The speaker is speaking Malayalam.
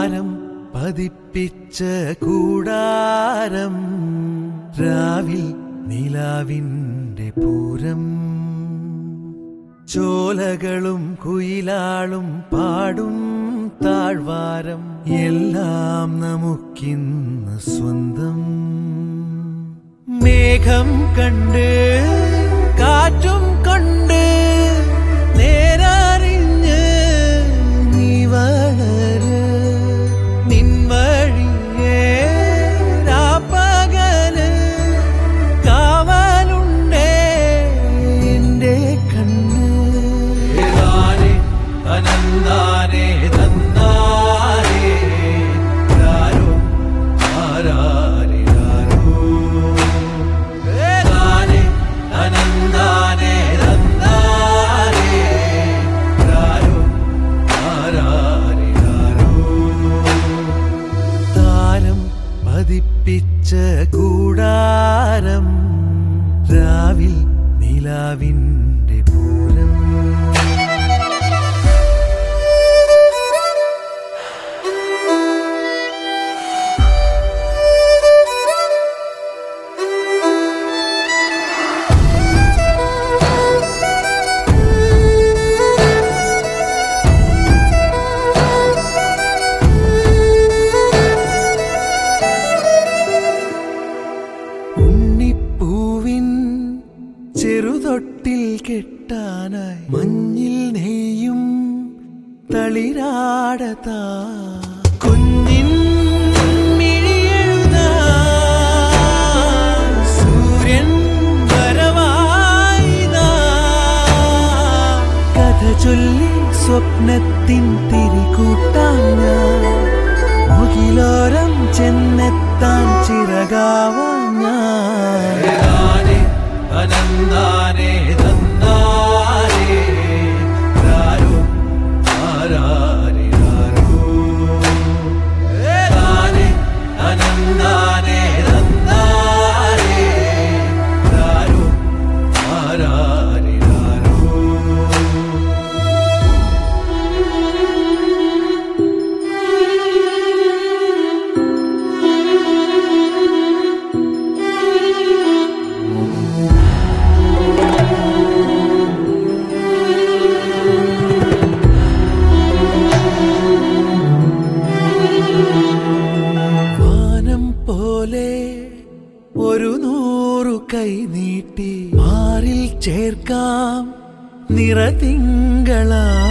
താരം പതിപ്പിച്ച കൂടാരം രാവിൽ നിലാവിൻ്റെ പൂരം ചോലകളും കുയിലാളും പാടും താഴ്വാരം എല്ലാം നമുക്കിന്ന് സ്വന്തം മേഘം കണ്ട് കാറ്റും കൊണ്ട് നേരറിഞ്ഞ് നീ വളര് നിൻ വഴിയേ രാപ്പകല് കാവലുണ്ടേ എന്റെ കണ്ണ് അനന്താനേ തന്നാരേ ആരോ ആരാരിരാരോ ഏതാനേ അനന്താനേ തന്നാരേ ആരോ ആരാരിരാരോ താരം പതിപ്പിച്ച കൂടാരം രാവിൽ നിലാവിൻ്റെ പൂരം ഉണ്ണിപ്പൂവിൻ ചെറുതൊട്ടിൽ കെട്ടാനായി മഞ്ഞിൽ നെയ്യും തളിരാടതാ കുഞ്ഞിൻ മിഴിയെഴുതാൻ സൂര്യൻ വരവായിതാ. കഥ ചൊല്ലി സ്വപ്നത്തിൻ തിരികൂട്ടാൻ ഞാൻ മുകിലോരം ചെന്നെത്താൻ ചിറകാവാൻ ഞാൻ അനന്താനേ തന്നാരേ ആരോ ആരാരിരാരോ ഏതാനേ അനന്താനേ തന്നാരേ ആരോ ആരാരിരാരോ വാനം പോലെ ഒരു നൂറു കൈ നീട്ടി മാറിൽ ചേർക്കാം നിറതിങ്കളാ